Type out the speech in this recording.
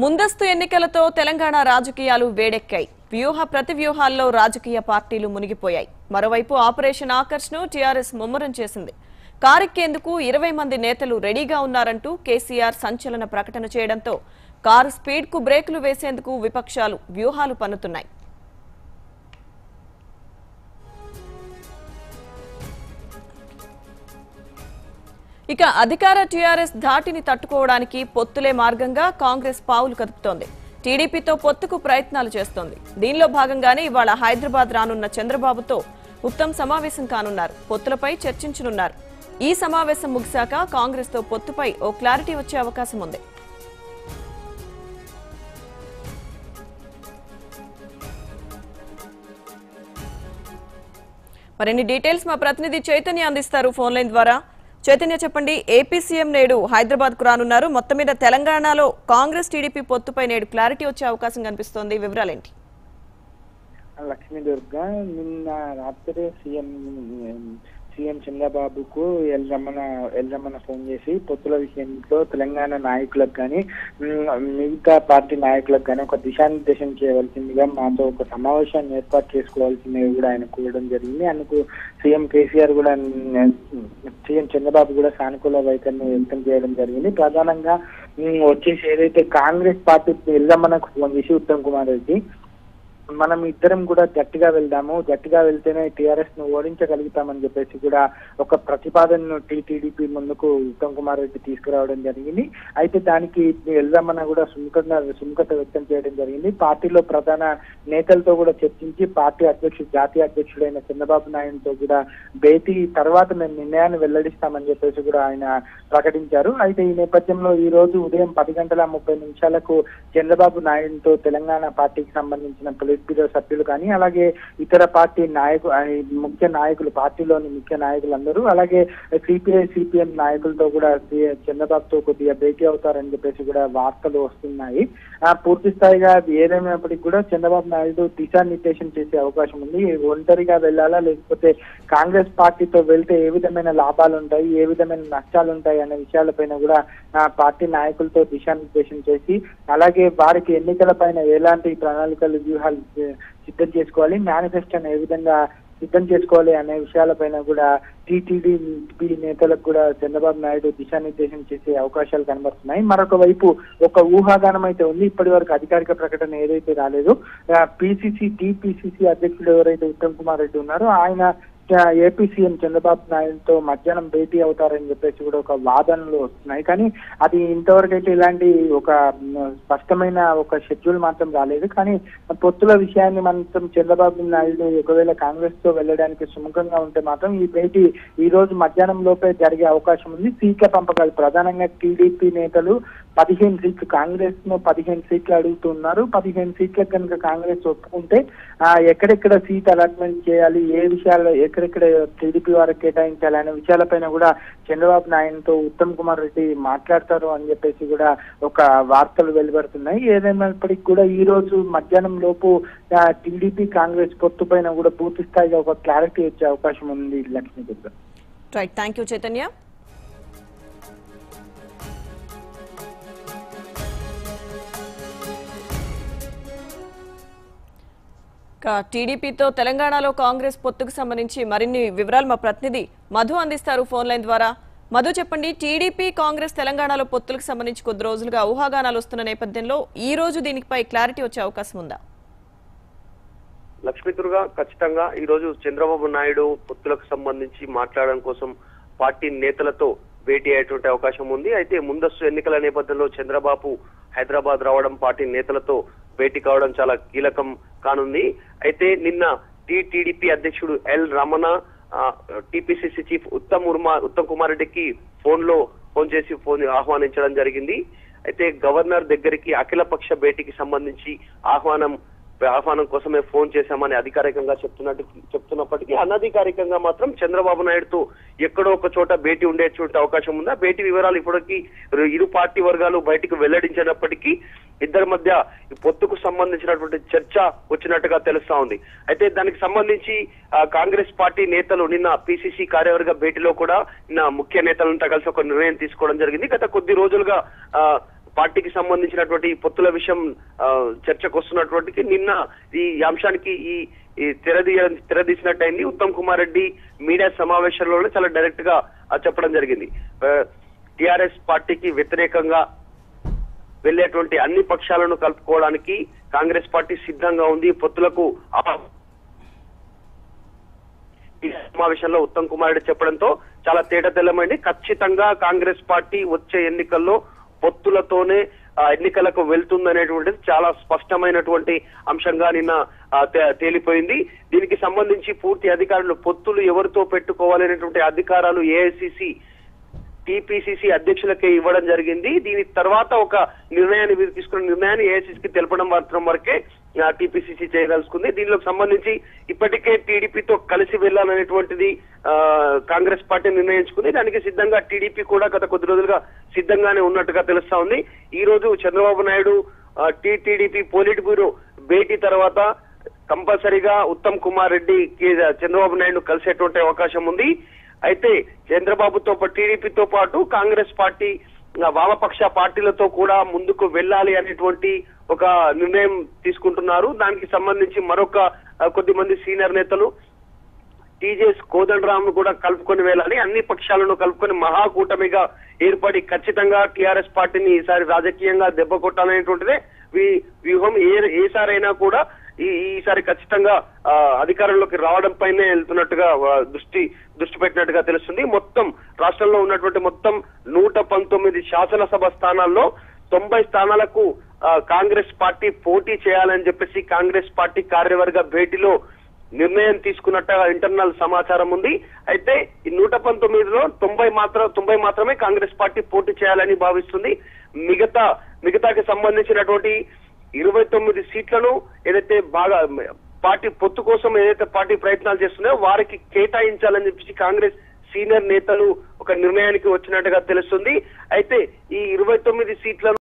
ముందస్తు ఎన్నికలతో తెలంగాణ రాజకీయాలు వేడెక్కాయి వ్యూహ ప్రతి వ్యూహాల్లో రాజకీయ పార్టీలు మునిగిపోయాయి మరోవైపు ఆపరేషన్ ఆకర్ష్ను టీఆర్ఎస్ ముమ్మరం చేసింది కారెక్కేందుకు ఇరవై మంది నేతలు రెడీగా ఉన్నారంటూ కేసీఆర్ సంచలన ప్రకటన చేయడంతో కారు స్పీడ్కు బ్రేకులు వేసేందుకు విపక్షాలు వ్యూహాలు పన్నుతున్నాయి ఇక అధికార టీఆర్ఎస్ ధాటిని తట్టుకోవడానికి పొత్తులే మార్గంగా కాంగ్రెస్ పావులు కదుపుతోంది టీడీపీతో పొత్తుకు ప్రయత్నాలు చేస్తోంది దీనిలో భాగంగానే ఇవాళ హైదరాబాద్ రానున్న చంద్రబాబుతో ఉత్తమ్ సమావేశం కానున్నారు పొత్తులపై చర్చించనున్నారు ఈ సమావేశం ముగిశాక కాంగ్రెస్తో పొత్తుపై ఓ క్లారిటీ వచ్చే అవకాశం ఉంది మరిన్ని డీటెయిల్స్ మా ప్రతినిధి చైతన్య అందిస్తారు ఫోన్ లైన్ ద్వారా చైతన్య చెప్పండి ఏపీ సీఎం నేడు హైదరాబాద్ కు రానున్నారు మొత్తం మీద తెలంగాణలో కాంగ్రెస్ టీడీపీ పొత్తుపై నేడు క్లారిటీ వచ్చే అవకాశం కనిపిస్తోంది వివరాలేంటి లక్ష్మీ దుర్గా నిన్న రాత్రి సీఎం సీఎం చంద్రబాబుకు L Ramana L Ramana phone చేసి పొత్తుల విషయంలో తెలంగాణ నాయకులకు కానీ మిగతా పార్టీ నాయకులకు కానీ ఒక దిశానిర్దేశం చేయవలసిందిగా మాతో ఒక సమావేశాన్ని ఏర్పాటు చేసుకోవాల్సింది కూడా ఆయన కోరడం జరిగింది అందుకు సీఎం కేసీఆర్ కూడా మ్, సీఎం చంద్రబాబు కూడా సానుకూల వైఖరిని వ్యక్తం చేయడం జరిగింది ప్రధానంగా మ్, వచ్చేసి ఏదైతే కాంగ్రెస్ పార్టీ ఎల్లమ్మనకు ఫోన్ చేసి ఉత్తమ్ కుమార్ రెడ్డి మనం ఇద్దరం కూడా గట్టిగా వెళ్దాము గట్టిగా వెళ్తేనే టిఆర్ఎస్ ను ఓడించగలుగుతామని చెప్పేసి కూడా ఒక ప్రతిపాదనను టీటీడీపీ ముందుకు ఉత్తమ్ కుమార్ రెడ్డి తీసుకురావడం జరిగింది అయితే దానికి వెళ్దామన్న కూడా సుముఖంగా సుముఖత వ్యక్తం చేయడం జరిగింది పార్టీలో ప్రధాన నేతలతో కూడా చర్చించి పార్టీ అధ్యక్షుడు జాతీయ అధ్యక్షుడైన చంద్రబాబు నాయుడుతో కూడా భేటీ తర్వాత మేము నిర్ణయాన్ని వెల్లడిస్తామని చెప్పేసి కూడా ఆయన ప్రకటించారు అయితే ఈ నేపథ్యంలో ఈ రోజు ఉదయం పది గంటల ముప్పై నిమిషాలకు చంద్రబాబు నాయుడుతో తెలంగాణ పార్టీకి సంబంధించిన పొలిట్ బ్యూరో సభ్యులు కానీ అలాగే ఇతర పార్టీ నాయకు ఆ, ముఖ్య నాయకులు పార్టీలోని ముఖ్య నాయకులందరూ అలాగే సిపిఐ సిపిఎం నాయకులతో కూడా సి- చంద్రబాబుతో కొద్దిగా భేటీ అవుతారని చెప్పేసి కూడా వార్తలు వస్తున్నాయి ఆ, పూర్తి స్థాయిగా ఏదేమైనప్పటికీ కూడా చంద్రబాబు నాయుడు దిశానిర్దేశం చేసే అవకాశం ఉంది ఒంటరిగా వెళ్ళాలా లేకపోతే కాంగ్రెస్ పార్టీతో వెళ్తే ఏ విధమైన లాభాలు ఉంటాయి ఏ విధమైన నష్టాలు ఉంటాయి అనే విషయాలపైన కూడా ఆ పార్టీ నాయకులతో దిశానిర్దేశం చేసి అలాగే వారికి ఎన్నికల పైన ఎలాంటి ప్రణాళికలు వ్యూహాలు ఏ, సిద్ధం చేసుకోవాలి మేనిఫెస్టోని ఏ విధంగా సిద్ధం చేసుకోవాలి అనే విషయాలపైన కూడా టీటీడీ నేతలకు కూడా చంద్రబాబు నాయుడు దిశానిర్దేశం చేసే అవకాశాలు కనబడుతున్నాయి మరొక వైపు ఒక ఊహాగానం అయితే ఉంది ఇప్పటి వరకు అధికారిక ప్రకటన ఏదైతే రాలేదు పిసిసి టీపీసీసీ అధ్యక్షుడు ఎవరైతే ఉత్తమ్ కుమార్ రెడ్డి ఉన్నారో ఆయన ఆ, ఏపీ సీఎం చంద్రబాబు నాయుడుతో మధ్యాహ్నం భేటీ అవుతారని చెప్పేసి కూడా ఒక వాదనలు వస్తున్నాయి కానీ అది ఇంతవరకు అయితే ఇలాంటి ఒక మ్, స్పష్టమైన ఒక షెడ్యూల్ మాత్రం రాలేదు కానీ పొత్తుల విషయాన్ని మాత్రం చంద్రబాబు నాయుడు ఒకవేళ కాంగ్రెస్ తో వెళ్ళడానికి సుముఖంగా ఉంటే మాత్రం ఈ భేటీ ఈ రోజు మధ్యాహ్నం లోపే జరిగే అవకాశం ఉంది సీట్ల పంపకాలు ప్రధానంగా టీడీపీ నేతలు పదిహేను సీట్లు కాంగ్రెస్ ను పదిహేను సీట్లు అడుగుతున్నారు పదిహేను సీట్లకు కనుక కాంగ్రెస్ ఒప్పుకుంటే ఆ, ఎక్కడెక్కడ సీట్ అలాట్మెంట్ చేయాలి ఏ విషయాల్లో ఎక్కడెక్కడ టీడీపీ వారికి కేటాయించాలి అనే విషయాలపైన కూడా చంద్రబాబు నాయుడుతో ఉత్తమ్ కుమార్ రెడ్డి మాట్లాడతారు అని చెప్పేసి కూడా ఒక వార్తలు వెలువడుతున్నాయి ఏదైనప్పటికీ కూడా ఈ రోజు మధ్యాహ్నం లోపు ఆ, టీడీపీ కాంగ్రెస్ పొత్తు పైన కూడా పూర్తి స్థాయిగా ఒక క్లారిటీ వచ్చే అవకాశం ఉంది Lakshmi Durga right thank you Chaitanya ఇక టీడీపీతో తెలంగాణలో కాంగ్రెస్ పొత్తుకు సంబంధించి మరిన్ని వివరాలు మా ప్రతినిధి మధు అందిస్తారు ఫోన్ లైన్ ద్వారా మధు చెప్పండి టీడీపీ కాంగ్రెస్ తెలంగాణలో పొత్తులకు సంబంధించి కొద్ది రోజులుగా ఊహాగానాలు వస్తున్న నేపథ్యంలో ఈ రోజు దీనిపై క్లారిటీ వచ్చే అవకాశం ఉందా లక్ష్మీదుర్గా ఖచ్చితంగా ఈ రోజు చంద్రబాబు నాయుడు పొత్తులకు సంబంధించి మాట్లాడడం కోసం పార్టీ నేతలతో భేటీ అయ్యేటువంటి అవకాశం ఉంది అయితే ముందస్తు ఎన్నికల నేపథ్యంలో చంద్రబాబు హైదరాబాద్ రావడం పార్టీ నేతలతో భేటీ కావడం చాలా కీలకం కానుంది అయితే నిన్న టీటీడీపీ అధ్యక్షుడు L Ramana TPCC chief Uttam ఉర్మా ఉత్తమ్ కుమార్ రెడ్డికి ఫోన్ లో ఫోన్ చేసి ఫోన్ ఆహ్వానించడం జరిగింది అయితే గవర్నర్ దగ్గరికి అఖిలపక్ష భేటీకి సంబంధించి ఆహ్వానం ఆహ్వానం కోసమే ఫోన్ చేశామని అధికారికంగా చెప్తున్నట్టు చెప్తున్నప్పటికీ అనధికారికంగా మాత్రం చంద్రబాబు నాయుడుతో ఎక్కడో ఒక చోట భేటీ ఉండేటువంటి అవకాశం ఉందా భేటీ వివరాలు ఇప్పటికీ ఇరు పార్టీ వర్గాలు బయటకు వెల్లడించినప్పటికీ ఇద్దరి మధ్య ఈ పొత్తుకు సంబంధించినటువంటి చర్చ వచ్చినట్టుగా తెలుస్తా ఉంది అయితే దానికి సంబంధించి ఆ, కాంగ్రెస్ పార్టీ నేతలు నిన్న పిసిసి కార్యవర్గ భేటీలో కూడా నిన్న ముఖ్య నేతలంతా కలిసి ఒక నిర్ణయం తీసుకోవడం జరిగింది గత కొద్ది రోజులుగా ఆ, పార్టీకి సంబంధించినటువంటి ఈ పొత్తుల విషయం ఆ, చర్చకు వస్తున్నటువంటి నిన్న ఈ అంశానికి ఈ ఈ తెరదీ తెరదీసినట్టయింది ఉత్తమ్ కుమార్ రెడ్డి మీడియా సమావేశంలోనే చాలా డైరెక్ట్ గా ఆ, చెప్పడం జరిగింది టిఆర్ఎస్ పార్టీకి వ్యతిరేకంగా వెళ్ళేటువంటి అన్ని పక్షాలను కలుపుకోవడానికి కాంగ్రెస్ పార్టీ సిద్ధంగా ఉంది పొత్తులకు ఆ- ఈ సమావేశంలో ఉత్తమ్ కుమార్ రెడ్డి చెప్పడంతో చాలా తేట తెల్లమైంది ఖచ్చితంగా కాంగ్రెస్ పార్టీ వచ్చే ఎన్నికల్లో పొత్తులతోనే ఆ, ఎన్నికలకు వెళ్తుందనేటువంటిది చాలా స్పష్టమైనటువంటి అంశంగా నిన్న ఆ, తే- తేలిపోయింది దీనికి సంబంధించి పూర్తి అధికారులు పొత్తులు ఎవరితో పెట్టుకోవాలనేటువంటి అధికారాలు ఏఐసిసి టిపిసిసి అధ్యక్షులకే ఇవ్వడం జరిగింది దీని తర్వాత ఒక నిర్ణయాన్ని వీరు తీసుకున్న నిర్ణయాన్ని ఏఐసిసికి తెలపడం మాత్రం వరకే టిపిసిసి చేయదలుచుకుంది దీనిలోకి సంబంధించి ఇప్పటికే టీడీపీతో కలిసి వెళ్లాలనేటువంటిది ఆ, కాంగ్రెస్ పార్టీ నిర్ణయించుకుంది దానికి సిద్ధంగా టీడీపీ కూడా గత కొద్ది రోజులుగా సిద్ధంగానే ఉన్నట్టుగా తెలుస్తా ఉంది ఈ రోజు Chandrababu Naidu TTDP politburo భేటీ తర్వాత కంపల్సరీగా ఉత్తమ్ కుమార్ రెడ్డి చంద్రబాబు నాయుడు కలిసేటువంటి అవకాశం ఉంది అయితే చంద్రబాబుతో పాటు టీడీపీతో పాటు కాంగ్రెస్ పార్టీ ఆ, వామపక్ష పార్టీలతో కూడా ముందుకు వెళ్ళాలి అనేటువంటి ఒక నిర్ణయం తీసుకుంటున్నారు దానికి సంబంధించి మరొక ఆ, కొద్ది మంది సీనియర్ నేతలు టీజేఎస్ కోదండరామ్ ను కూడా కలుపుకొని వెళ్ళాలి అన్ని పక్షాలను కలుపుకొని మహాకూటమిగా ఏర్పడి ఖచ్చితంగా టీఆర్ఎస్ పార్టీని ఈసారి రాజకీయంగా దెబ్బ కొట్టాలనేటువంటిదే వీ- వ్యూహం ఏ ఏసారైనా కూడా ఈ ఈసారి ఖచ్చితంగా ఆ, అధికారంలోకి రావడం పైనే వెళ్తున్నట్టుగా ఆ, దృష్టి దృష్టి పెట్టినట్టుగా తెలుస్తుంది మొత్తం రాష్ట్రంలో ఉన్నటువంటి మొత్తం నూట పంతొమ్మిది శాసనసభ స్థానాల్లో తొంభై స్థానాలకు ఆ, కాంగ్రెస్ పార్టీ పోటీ చేయాలని చెప్పేసి కాంగ్రెస్ పార్టీ కార్యవర్గ భేటీలో నిర్ణయం తీసుకున్నట్టుగా ఇంటర్నల్ సమాచారం ఉంది అయితే ఈ నూట పంతొమ్మిదిలో తొంభై మాత్రం తొంభై మాత్రమే కాంగ్రెస్ పార్టీ పోటీ చేయాలని భావిస్తుంది మిగతా మిగతాకి సంబంధించినటువంటి ఇరవై తొమ్మిది సీట్లను ఏదైతే బాగా పార్టీ పొత్తు కోసం ఏదైతే పార్టీ ప్రయత్నాలు చేస్తున్నాయో వారికి కేటాయించాలని చెప్పేసి కాంగ్రెస్ సీనియర్ నేతలు ఒక నిర్ణయానికి వచ్చినట్టుగా తెలుస్తుంది అయితే ఈ ఇరవై తొమ్మిది సీట్లను